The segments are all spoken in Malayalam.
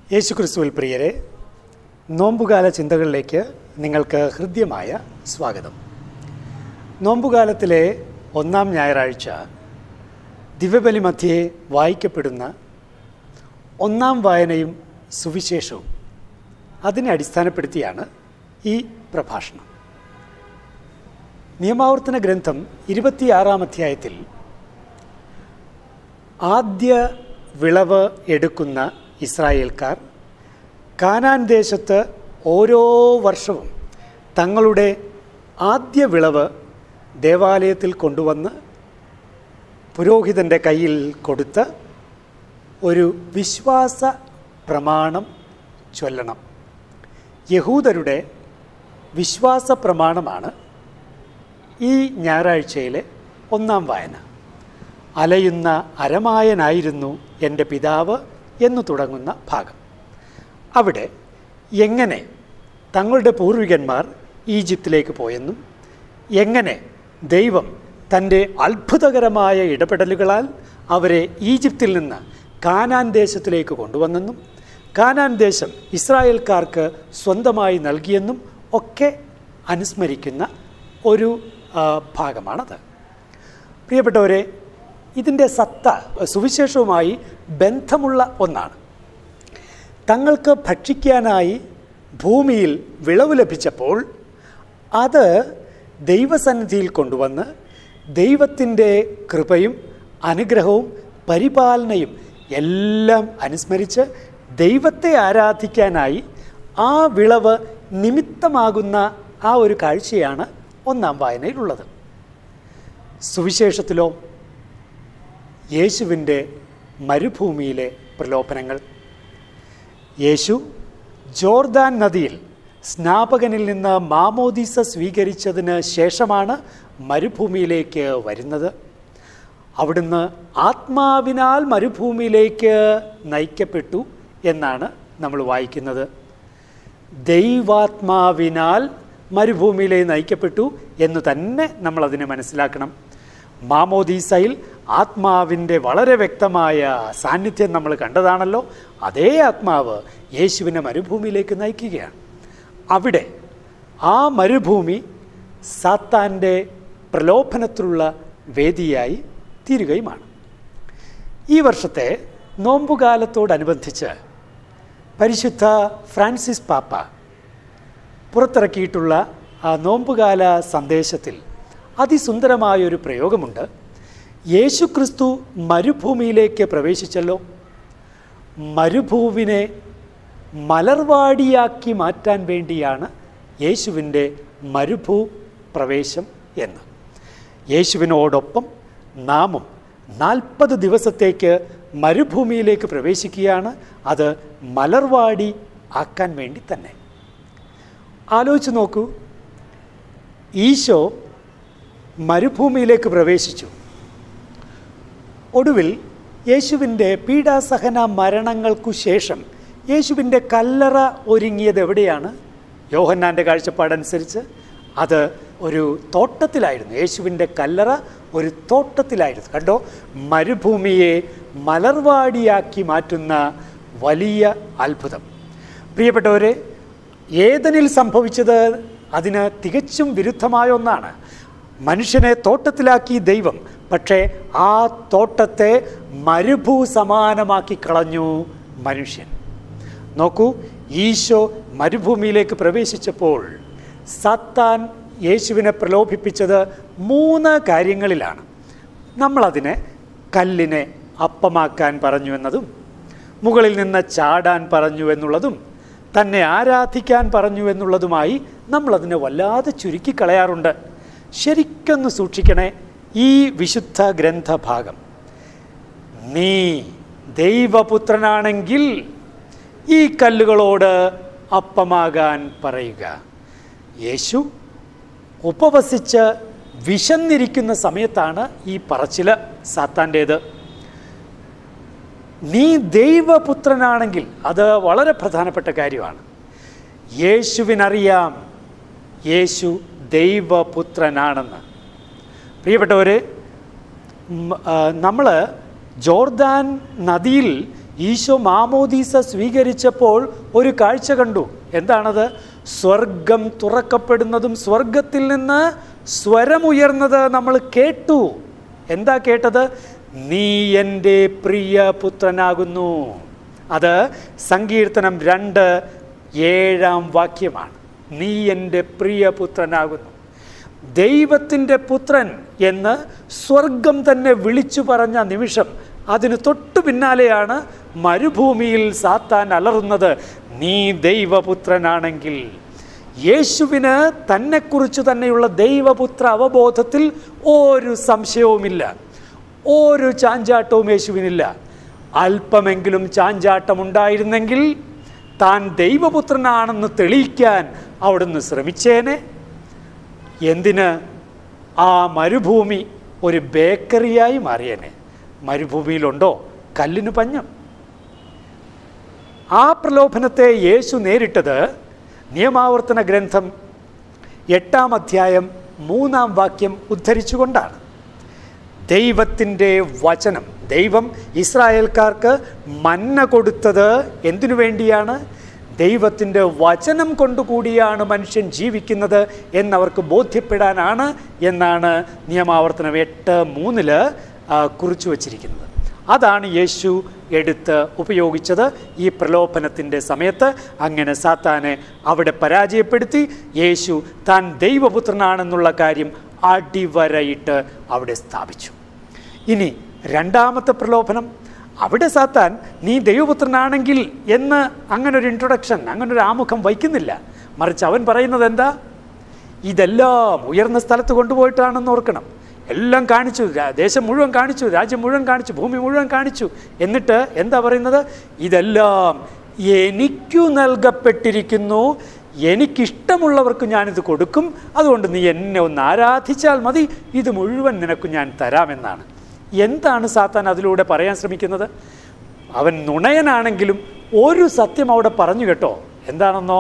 യേശുക്രിസ്തുവിൽ പ്രിയരെ നോമ്പുകാല ചിന്തകളിലേക്ക് നിങ്ങൾക്ക് ഹൃദ്യമായ സ്വാഗതം നോമ്പുകാലത്തിലെ ഒന്നാം ഞായറാഴ്ച ദിവ്യബലി മധ്യേ വായിക്കപ്പെടുന്ന ഒന്നാം വായനയും സുവിശേഷവും അതിനെ അടിസ്ഥാനപ്പെടുത്തിയാണ് ഈ പ്രഭാഷണം നിയമാവർത്തന ഗ്രന്ഥം ഇരുപത്തിയാറാം അധ്യായത്തിൽ ആദ്യ വിളവ് എടുക്കുന്ന ഇസ്രായേൽക്കാർ കാനാൻ ദേശത്ത് ഓരോ വർഷവും തങ്ങളുടെ ആദ്യ വിളവ് ദേവാലയത്തിൽ കൊണ്ടുവന്ന് പുരോഹിതൻ്റെ കയ്യിൽ കൊടുത്ത് ഒരു വിശ്വാസ പ്രമാണം ചൊല്ലണം യഹൂദരുടെ വിശ്വാസ പ്രമാണമാണ് ഈ ഞായറാഴ്ചയിലെ ഒന്നാം വായന അലയുന്ന അരമായനായിരുന്നു എൻ്റെ പിതാവ് എന്നു തുടങ്ങുന്ന ഭാഗം അവിടെ എങ്ങനെ തങ്ങളുടെ പൂർവികന്മാർ ഈജിപ്തിലേക്ക് പോയെന്നും എങ്ങനെ ദൈവം തൻ്റെ അത്ഭുതകരമായ ഇടപെടലുകളാൽ അവരെ ഈജിപ്തിൽ നിന്ന് കാനാൻ ദേശത്തിലേക്ക് കൊണ്ടുവന്നെന്നും കാനാൻ ദേശം ഇസ്രായേൽക്കാർക്ക് സ്വന്തമായി നൽകിയെന്നും ഒക്കെ അനുസ്മരിക്കുന്ന ഒരു ആ, ഭാഗമാണത് പ്രിയപ്പെട്ടവരെ ഇതിൻ്റെ സത്ത സുവിശേഷവുമായി ബന്ധമുള്ള ഒന്നാണ് തങ്ങൾക്ക് ഭക്ഷിക്കാനായി ഭൂമിയിൽ വിളവ് ലഭിച്ചപ്പോൾ അത് ദൈവസന്നിധിയിൽ കൊണ്ടുവന്ന് ദൈവത്തിൻ്റെ കൃപയും അനുഗ്രഹവും പരിപാലനയും എല്ലാം അനുസ്മരിച്ച് ദൈവത്തെ ആരാധിക്കാനായി ആ വിളവ് നിമിത്തമാകുന്ന ആ ഒരു കാഴ്ചയാണ് ഒന്നാം വായനയിലുള്ളത് സുവിശേഷത്തിലോ യേശുവിൻ്റെ മരുഭൂമിയിലെ പ്രലോഭനങ്ങൾ യേശു ജോർദാൻ നദിയിൽ സ്നാപകനിൽ നിന്ന് മാമോദീസ സ്വീകരിച്ചതിന് ശേഷമാണ് മരുഭൂമിയിലേക്ക് വരുന്നത് അവിടുന്ന് ആത്മാവിനാൽ മരുഭൂമിയിലേക്ക് നയിക്കപ്പെട്ടു എന്നാണ് നമ്മൾ വായിക്കുന്നത് ദൈവാത്മാവിനാൽ മരുഭൂമിയിലേക്ക് നയിക്കപ്പെട്ടു എന്ന് തന്നെ നമ്മൾ അതിനെ മനസ്സിലാക്കണം മാമോദീസയിൽ ആത്മാവിൻ്റെ വളരെ വ്യക്തമായ സാന്നിധ്യം നമ്മൾ കണ്ടതാണല്ലോ അതേ ആത്മാവ് യേശുവിനെ മരുഭൂമിയിലേക്ക് നയിക്കുകയാണ് അവിടെ ആ മരുഭൂമി സാത്താൻ്റെ പ്രലോഭനത്തിലുള്ള വേദിയായി തീരുകയുമാണ് ഈ വർഷത്തെ നോമ്പുകാലത്തോടനുബന്ധിച്ച് പരിശുദ്ധ ഫ്രാൻസിസ് പാപ്പ പുറത്തിറക്കിയിട്ടുള്ള ആ നോമ്പുകാല സന്ദേശത്തിൽ അതിസുന്ദരമായൊരു പ്രയോഗമുണ്ട് യേശുക്രിസ്തു മരുഭൂമിയിലേക്ക് പ്രവേശിച്ചല്ലോ മരുഭൂവിനെ മലർവാടിയാക്കി മാറ്റാൻ വേണ്ടിയാണ് യേശുവിൻ്റെ മരുഭൂ പ്രവേശം എന്ന് യേശുവിനോടൊപ്പം നാമും നാൽപ്പത് ദിവസത്തേക്ക് മരുഭൂമിയിലേക്ക് പ്രവേശിക്കുകയാണ് അത് മലർവാടി ആക്കാൻ വേണ്ടി തന്നെ ആലോചിച്ച് നോക്കൂ ഈശോ മരുഭൂമിയിലേക്ക് പ്രവേശിച്ചു ഒടുവിൽ യേശുവിൻ്റെ പീഡാസഹന മരണങ്ങൾക്കു ശേഷം യേശുവിൻ്റെ കല്ലറ ഒരുങ്ങിയത് എവിടെയാണ് യോഹന്നാൻ്റെ കാഴ്ചപ്പാടനുസരിച്ച് അത് ഒരു തോട്ടത്തിലായിരുന്നു യേശുവിൻ്റെ കല്ലറ ഒരു തോട്ടത്തിലായിരുന്നു കണ്ടോ മരുഭൂമിയെ മലർവാടിയാക്കി മാറ്റുന്ന വലിയ അത്ഭുതം പ്രിയപ്പെട്ടവരെ ഏതനിൽ സംഭവിച്ചത് അതിന് തികച്ചും വിരുദ്ധമായ ഒന്നാണ് മനുഷ്യനെ തോട്ടത്തിലാക്കി ദൈവം പക്ഷേ ആ തോട്ടത്തെ മരുഭൂ സമാനമാക്കി കളഞ്ഞു മനുഷ്യൻ നോക്കൂ ഈശോ മരുഭൂമിയിലേക്ക് പ്രവേശിച്ചപ്പോൾ സത്താൻ യേശുവിനെ പ്രലോഭിപ്പിച്ചത് മൂന്ന് കാര്യങ്ങളിലാണ് നമ്മളതിനെ കല്ലിനെ അപ്പമാക്കാൻ പറഞ്ഞു എന്നതും മുകളിൽ നിന്ന് ചാടാൻ പറഞ്ഞു എന്നുള്ളതും തന്നെ ആരാധിക്കാൻ പറഞ്ഞു എന്നുള്ളതുമായി നമ്മളതിനെ വല്ലാതെ ചുരുക്കിക്കളയാറുണ്ട് ശരിക്കൊന്ന് സൂക്ഷിക്കണേ ഈ വിശുദ്ധ ഗ്രന്ഥഭാഗം നീ ദൈവപുത്രനാണെങ്കിൽ ഈ കല്ലുകളോട് അപ്പമാകാൻ പറയുക യേശു ഉപവസിച്ച് വിശന്നിരിക്കുന്ന സമയത്താണ് ഈ പറച്ചില് സാത്താൻ്റേത് നീ ദൈവപുത്രനാണെങ്കിൽ അത് വളരെ പ്രധാനപ്പെട്ട കാര്യമാണ് യേശുവിനറിയാം യേശു ദൈവപുത്രനാണെന്ന് പ്രിയപ്പെട്ടവരെ നമ്മൾ ജോർദാൻ നദിയിൽ ഈശോ മാമോദീസ സ്വീകരിച്ചപ്പോൾ ഒരു കാഴ്ച കണ്ടു എന്താണത് സ്വർഗം തുറക്കപ്പെടുന്നതും സ്വർഗത്തിൽ നിന്ന് സ്വരമുയർന്നത് നമ്മൾ കേട്ടു എന്താ കേട്ടത് നീ എൻ്റെ പ്രിയ പുത്രനാകുന്നു അത് സങ്കീർത്തനം രണ്ട് ഏഴാം വാക്യമാണ് നീ എൻ്റെ പ്രിയ പുത്രനാകുന്നു ദൈവത്തിൻ്റെ പുത്രൻ എന്ന് സ്വർഗം തന്നെ വിളിച്ചു പറഞ്ഞ നിമിഷം അതിന് തൊട്ടു പിന്നാലെയാണ് മരുഭൂമിയിൽ സാത്താൻ അലറുന്നത് നീ ദൈവപുത്രനാണെങ്കിൽ യേശുവിന് തന്നെക്കുറിച്ച് തന്നെയുള്ള ദൈവപുത്ര അവബോധത്തിൽ ഒരു സംശയവുമില്ല ഒരു ചാഞ്ചാട്ടവും യേശുവിനില്ല അല്പമെങ്കിലും ചാഞ്ചാട്ടമുണ്ടായിരുന്നെങ്കിൽ താൻ ദൈവപുത്രനാണെന്ന് തെളിയിക്കാൻ അവിടുന്ന് ശ്രമിച്ചേനെ എന്തിന് ആ മരുഭൂമി ഒരു ബേക്കറിയായി മാറിയേനെ മരുഭൂമിയിലുണ്ടോ കല്ലിന് പഞ്ഞം ആ പ്രലോഭനത്തെ യേശു നേരിട്ടത് നിയമാവർത്തന ഗ്രന്ഥം എട്ടാം അധ്യായം മൂന്നാം വാക്യം ഉദ്ധരിച്ചുകൊണ്ടാണ് ദൈവത്തിൻ്റെ വചനം ദൈവം ഇസ്രായേൽക്കാർക്ക് മന്ന കൊടുത്തത് എന്തിനു വേണ്ടിയാണ് ദൈവത്തിൻ്റെ വചനം കൊണ്ടുകൂടിയാണ് മനുഷ്യൻ ജീവിക്കുന്നത് എന്നവർക്ക് ബോധ്യപ്പെടാനാണ് എന്നാണ് നിയമാവർത്തനം എട്ട് മൂന്നില് കുറിച്ചു വച്ചിരിക്കുന്നത് അതാണ് യേശു എടുത്ത് ഉപയോഗിച്ചത് ഈ പ്രലോഭനത്തിൻ്റെ സമയത്ത് അങ്ങനെ സാത്താനെ അവിടെ പരാജയപ്പെടുത്തി യേശു താൻ ദൈവപുത്രനാണെന്നുള്ള കാര്യം അടിവരയിട്ട് അവിടെ സ്ഥാപിച്ചു ഇനി രണ്ടാമത്തെ പ്രലോഭനം അവിടെ സാത്താൻ നീ ദൈവപുത്രനാണെങ്കിൽ എന്ന് അങ്ങനൊരു ഇൻട്രൊഡക്ഷൻ അങ്ങനൊരു ആമുഖം വയ്ക്കുന്നില്ല മറിച്ച് അവൻ പറയുന്നത് എന്താ ഇതെല്ലാം ഉയർന്ന സ്ഥലത്ത് കൊണ്ടുപോയിട്ടാണെന്ന് ഓർക്കണം എല്ലാം കാണിച്ചു രാ- ദേശം മുഴുവൻ കാണിച്ചു രാജ്യം മുഴുവൻ കാണിച്ചു ഭൂമി മുഴുവൻ കാണിച്ചു എന്നിട്ട് എന്താ പറയുന്നത് ഇതെല്ലാം എനിക്കു നൽകപ്പെട്ടിരിക്കുന്നു എനിക്കിഷ്ടമുള്ളവർക്ക് ഞാനിത് കൊടുക്കും അതുകൊണ്ട് നീ എന്നെ ഒന്ന് ആരാധിച്ചാൽ മതി ഇത് മുഴുവൻ നിനക്ക് ഞാൻ തരാമെന്നാണ് എന്താണ് സാത്താൻ അതിലൂടെ പറയാൻ ശ്രമിക്കുന്നത് അവൻ നുണയനാണെങ്കിലും ഒരു സത്യം അവിടെ പറഞ്ഞു കേട്ടോ എന്താണെന്നോ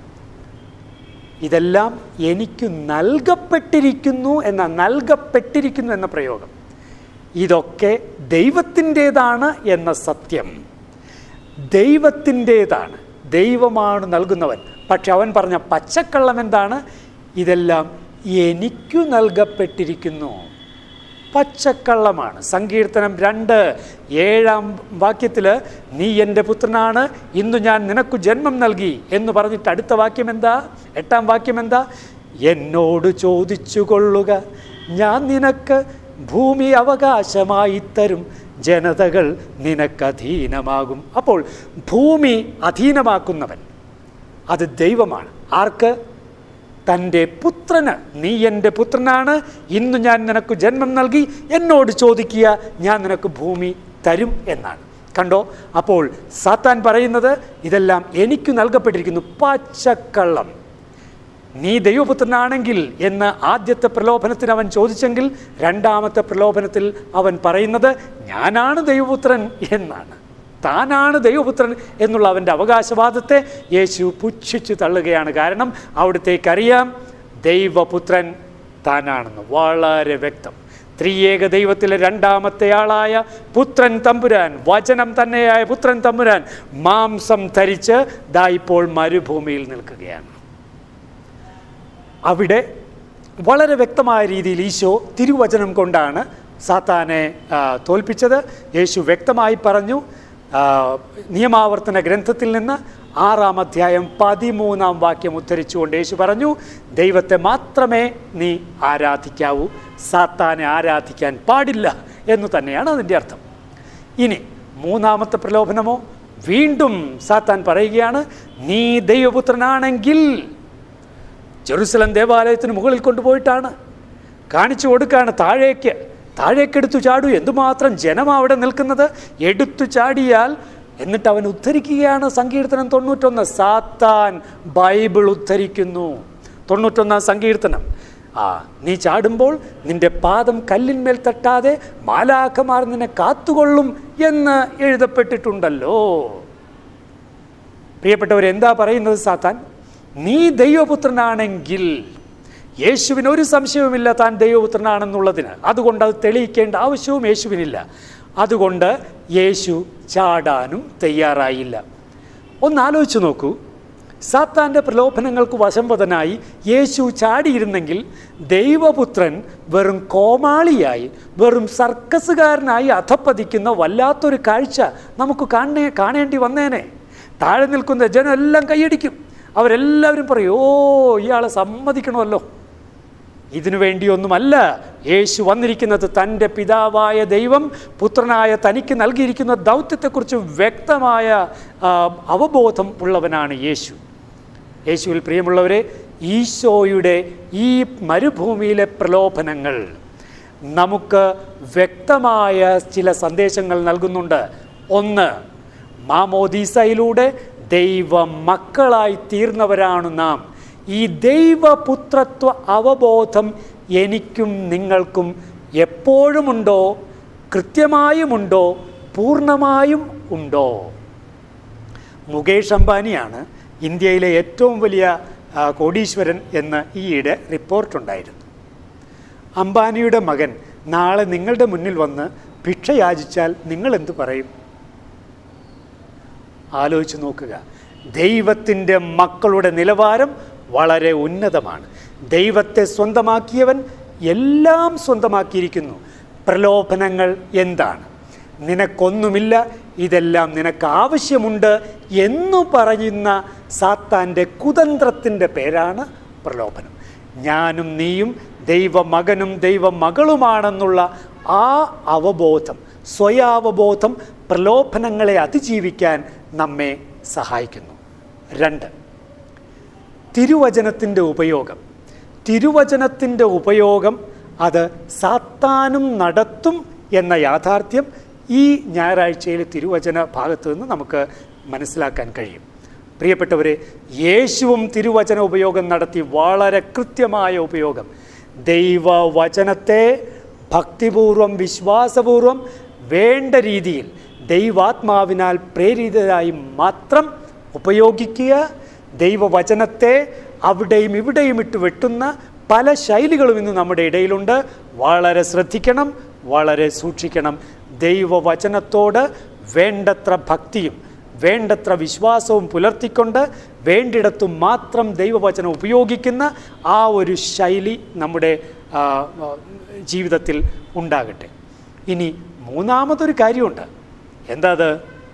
ഇതെല്ലാം എനിക്ക് നൽകപ്പെട്ടിരിക്കുന്നു എന്ന നൽകപ്പെട്ടിരിക്കുന്നു എന്ന പ്രയോഗം ഇതൊക്കെ ദൈവത്തിൻ്റേതാണ് എന്ന സത്യം ദൈവത്തിൻ്റേതാണ് ദൈവമാണ് നൽകുന്നവൻ പക്ഷെ അവൻ പറഞ്ഞ പച്ചക്കള്ളം എന്താണ് ഇതെല്ലാം എനിക്കു നൽകപ്പെട്ടിരിക്കുന്നു പച്ചക്കള്ളമാണ് സങ്കീർത്തനം രണ്ട് ഏഴാം വാക്യത്തിൽ നീ എൻ്റെ പുത്രനാണ് ഇന്ന് ഞാൻ നിനക്ക് ജന്മം നൽകി എന്ന് പറഞ്ഞിട്ട് അടുത്ത വാക്യം എന്താ എട്ടാം വാക്യം എന്താ എന്നോട് ചോദിച്ചു കൊള്ളുക ഞാൻ നിനക്ക് ഭൂമി അവകാശമായി തരും ജനതകൾ നിനക്ക് അധീനമാകും അപ്പോൾ ഭൂമി അധീനമാക്കുന്നവൻ അത് ദൈവമാണ് ആർക്ക് തൻ്റെ പുത്രന് നീ എൻ്റെ പുത്രനാണ് ഇന്ന് ഞാൻ നിനക്ക് ജന്മം നൽകി എന്നോട് ചോദിക്കുക ഞാൻ നിനക്ക് ഭൂമി തരും എന്നാണ് കണ്ടോ അപ്പോൾ സാത്താൻ പറയുന്നത് ഇതെല്ലാം എനിക്ക് നൽകപ്പെട്ടിരിക്കുന്നു പച്ചക്കള്ളം നീ ദൈവപുത്രനാണെങ്കിൽ എന്ന് ആദ്യത്തെ പ്രലോഭനത്തിന് അവൻ ചോദിച്ചെങ്കിൽ രണ്ടാമത്തെ പ്രലോഭനത്തിൽ അവൻ പറയുന്നത് ഞാനാണ് ദൈവപുത്രൻ എന്നാണ് താനാണ് ദൈവപുത്രൻ എന്നുള്ള അവൻ്റെ അവകാശവാദത്തെ യേശു പുച്ഛിച്ചു തള്ളുകയാണ് കാരണം അവിടത്തേക്കറിയാം ദൈവപുത്രൻ താനാണെന്ന് വളരെ വ്യക്തം ത്രിയേക ദൈവത്തിലെ രണ്ടാമത്തെ ആളായ പുത്രൻ തമ്പുരാൻ വചനം തന്നെയായ പുത്രൻ തമ്പുരാൻ മാംസം ധരിച്ച് ദാ ഇപ്പോൾ മരുഭൂമിയിൽ നിൽക്കുകയാണ് അവിടെ വളരെ വ്യക്തമായ രീതിയിൽ ഈശോ തിരുവചനം കൊണ്ടാണ് സാത്താനെ ആ, തോൽപ്പിച്ചത് യേശു വ്യക്തമായി പറഞ്ഞു ആ, നിയമാവർത്തന ഗ്രന്ഥത്തിൽ നിന്ന് ആറാം അധ്യായം പതിമൂന്നാം വാക്യം ഉദ്ധരിച്ചുകൊണ്ട് യേശു പറഞ്ഞു ദൈവത്തെ മാത്രമേ നീ ആരാധിക്കാവൂ സാത്താനെ ആരാധിക്കാൻ പാടില്ല എന്ന് തന്നെയാണ് അതിൻ്റെ അർത്ഥം ഇനി മൂന്നാമത്തെ പ്രലോഭനമോ വീണ്ടും സാത്താൻ പറയുകയാണ് നീ ദൈവപുത്രനാണെങ്കിൽ ജെറുസലം ദേവാലയത്തിന് മുകളിൽ കൊണ്ടുപോയിട്ടാണ് കാണിച്ചു കൊടുക്കുകയാണ് താഴേക്ക് താഴേക്കെടുത്തു ചാടൂ എന്തുമാത്രം ജനം അവിടെ നിൽക്കുന്നത് എടുത്തു ചാടിയാൽ എന്നിട്ട് അവൻ ഉദ്ധരിക്കുകയാണ് സങ്കീർത്തനം തൊണ്ണൂറ്റൊന്ന് സാത്താൻ ബൈബിൾ ഉദ്ധരിക്കുന്നു തൊണ്ണൂറ്റൊന്നാം സങ്കീർത്തനം ആ നീ ചാടുമ്പോൾ നിന്റെ പാദം കല്ലിന്മേൽ തട്ടാതെ മാലാഖമാർ നിന്നെ കാത്തുകൊള്ളും എന്ന് എഴുതപ്പെട്ടിട്ടുണ്ടല്ലോ പ്രിയപ്പെട്ടവർ എന്താ പറയുന്നത് സാത്താൻ നീ ദൈവപുത്രനാണെങ്കിൽ യേശുവിന് ഒരു സംശയവുമില്ല താൻ ദൈവപുത്രനാണെന്നുള്ളതിന് അതുകൊണ്ട് അത് തെളിയിക്കേണ്ട ആവശ്യവും യേശുവിനില്ല അതുകൊണ്ട് യേശു ചാടാനും തയ്യാറായില്ല ഒന്നാലോചിച്ച് നോക്കൂ സാത്താൻ്റെ പ്രലോഭനങ്ങൾക്ക് വശംവദനായി യേശു ചാടിയിരുന്നെങ്കിൽ ദൈവപുത്രൻ വെറും കോമാളിയായി വെറും സർക്കസുകാരനായി അധപ്പതിക്കുന്ന വല്ലാത്തൊരു കാഴ്ച നമുക്ക് കാണേ കാണേണ്ടി വന്നേനെ താഴെ നിൽക്കുന്ന ജനം എല്ലാം കൈയടിക്കും അവരെല്ലാവരും പറയും ഓ ഇയാളെ സമ്മതിക്കണമല്ലോ ഇതിനു വേണ്ടിയൊന്നുമല്ല യേശു വന്നിരിക്കുന്നത് തൻ്റെ പിതാവായ ദൈവം പുത്രനായ തനിക്ക് നൽകിയിരിക്കുന്ന ദൗത്യത്തെക്കുറിച്ച് വ്യക്തമായ ആ, അവബോധം ഉള്ളവനാണ് യേശു യേശുവിൽ പ്രിയമുള്ളവരെ ഈശോയുടെ ഈ മരുഭൂമിയിലെ പ്രലോഭനങ്ങൾ നമുക്ക് വ്യക്തമായ ചില സന്ദേശങ്ങൾ നൽകുന്നുണ്ട് ഒന്ന് മാമോദീസയിലൂടെ ദൈവ മക്കളായി തീർന്നവരാണ് നാം ഈ ദൈവപുത്രത്വ അവബോധം എനിക്കും നിങ്ങൾക്കും എപ്പോഴുമുണ്ടോ കൃത്യമായുമുണ്ടോ പൂർണ്ണമായും ഉണ്ടോ മുകേഷ് അംബാനിയാണ് ഇന്ത്യയിലെ ഏറ്റവും വലിയ ആ, കോടീശ്വരൻ എന്ന് ഈയിടെ റിപ്പോർട്ടുണ്ടായിരുന്നു അംബാനിയുടെ മകൻ നാളെ നിങ്ങളുടെ മുന്നിൽ വന്ന് ഭിക്ഷ യാചിച്ചാൽ നിങ്ങൾ എന്തു പറയും ആലോചിച്ച് നോക്കുക ദൈവത്തിൻ്റെ മക്കളുടെ നിലവാരം വളരെ ഉന്നതമാണ് ദൈവത്തെ സ്വന്തമാക്കിയവൻ എല്ലാം സ്വന്തമാക്കിയിരിക്കുന്നു പ്രലോഭനങ്ങൾ എന്താണ് നിനക്കൊന്നുമില്ല ഇതെല്ലാം നിനക്ക് ആവശ്യമുണ്ട് എന്നു പറയുന്ന സാത്താൻ്റെ കുതന്ത്രത്തിൻ്റെ പേരാണ് പ്രലോഭനം ഞാനും നീയും ദൈവമകനും ദൈവമകളുമാണെന്നുള്ള ആ അവബോധം സ്വയാവബോധം പ്രലോഭനങ്ങളെ അതിജീവിക്കാൻ നമ്മെ സഹായിക്കുന്നു രണ്ട് തിരുവചനത്തിൻ്റെ ഉപയോഗം തിരുവചനത്തിൻ്റെ ഉപയോഗം അത് സാത്താനും നടത്തും എന്ന യാഥാർത്ഥ്യം ഈ ഞായറാഴ്ചയിലെ തിരുവചന ഭാഗത്ത് നിന്ന് നമുക്ക് മനസ്സിലാക്കാൻ കഴിയും പ്രിയപ്പെട്ടവരെ യേശുവും തിരുവചന ഉപയോഗം നടത്തി വളരെ കൃത്യമായ ഉപയോഗം ദൈവവചനത്തെ ഭക്തിപൂർവം വിശ്വാസപൂർവം വേണ്ട രീതിയിൽ ദൈവാത്മാവിനാൽ പ്രേരിതരായി മാത്രം ഉപയോഗിക്കുക ദൈവവചനത്തെ അവിടെയും ഇവിടെയും ഇട്ട് വെട്ടുന്ന പല ശൈലികളും ഇന്ന് നമ്മുടെ ഇടയിലുണ്ട് വളരെ ശ്രദ്ധിക്കണം വളരെ സൂക്ഷിക്കണം ദൈവവചനത്തോട് വേണ്ടത്ര ഭക്തിയും വേണ്ടത്ര വിശ്വാസവും പുലർത്തിക്കൊണ്ട് വേണ്ടിടത്തും മാത്രം ദൈവവചനം ഉപയോഗിക്കുന്ന ആ ഒരു ശൈലി നമ്മുടെ ആ, ആ, ജീവിതത്തിൽ ഉണ്ടാകട്ടെ ഇനി മൂന്നാമതൊരു കാര്യമുണ്ട് എന്താ അത്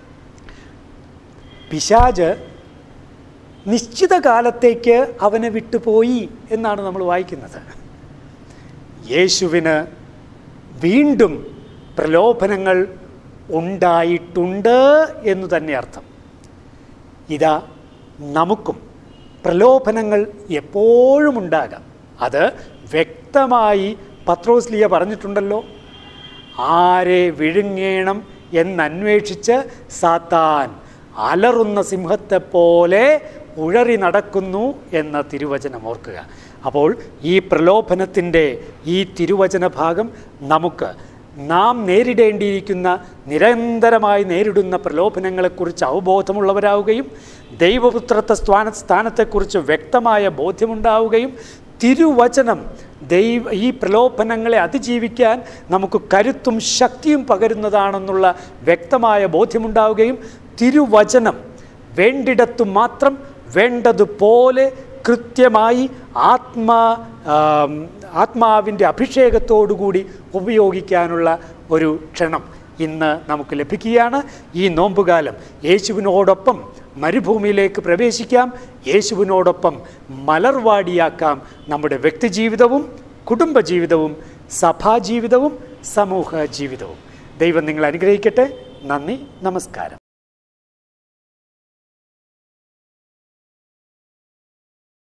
പിശാജ് നിശ്ചിത കാലത്തേക്ക് അവനെ വിട്ടുപോയി എന്നാണ് നമ്മൾ വായിക്കുന്നത് യേശുവിന് വീണ്ടും പ്രലോഭനങ്ങൾ ഉണ്ടായിട്ടുണ്ട് എന്ന് തന്നെ അർത്ഥം ഇതാ നമുക്കും പ്രലോഭനങ്ങൾ എപ്പോഴും ഉണ്ടാകാം അത് വ്യക്തമായി പത്രോസ്ലിയ പറഞ്ഞിട്ടുണ്ടല്ലോ ആരെ വിഴുങ്ങേണം എന്നന്വേഷിച്ച് സാത്താൻ അലറുന്ന സിംഹത്തെപ്പോലെ ഉഴറി നടക്കുന്നു എന്ന തിരുവചനം ഓർക്കുക അപ്പോൾ ഈ പ്രലോഭനത്തിൻ്റെ ഈ തിരുവചന ഭാഗം നമുക്ക് നാം നേരിടേണ്ടിയിരിക്കുന്ന നിരന്തരമായി നേരിടുന്ന പ്രലോഭനങ്ങളെക്കുറിച്ച് അവബോധമുള്ളവരാവുകയും ദൈവപുത്രത്വ സ്ഥാന സ്ഥാനത്തെക്കുറിച്ച് വ്യക്തമായ ബോധ്യമുണ്ടാവുകയും തിരുവചനം ദൈവ ഈ പ്രലോഭനങ്ങളെ അതിജീവിക്കാൻ നമുക്ക് കരുത്തും ശക്തിയും പകരുന്നതാണെന്നുള്ള വ്യക്തമായ ബോധ്യമുണ്ടാവുകയും തിരുവചനം വേണ്ടിടത്തു മാത്രം വേണ്ടതുപോലെ കൃത്യമായി ആത്മാ ആം, ആത്മാവിൻ്റെ അഭിഷേകത്തോടുകൂടി ഉപയോഗിക്കാനുള്ള ഒരു ക്ഷണം ഇന്ന് നമുക്ക് ലഭിക്കുകയാണ് ഈ നോമ്പുകാലം യേശുവിനോടൊപ്പം മരുഭൂമിയിലേക്ക് പ്രവേശിക്കാം യേശുവിനോടൊപ്പം മലർവാടിയാക്കാം നമ്മുടെ വ്യക്തിജീവിതവും കുടുംബജീവിതവും സഭാജീവിതവും സമൂഹ ജീവിതവും ദൈവം നിങ്ങൾ അനുഗ്രഹിക്കട്ടെ നന്ദി നമസ്കാരം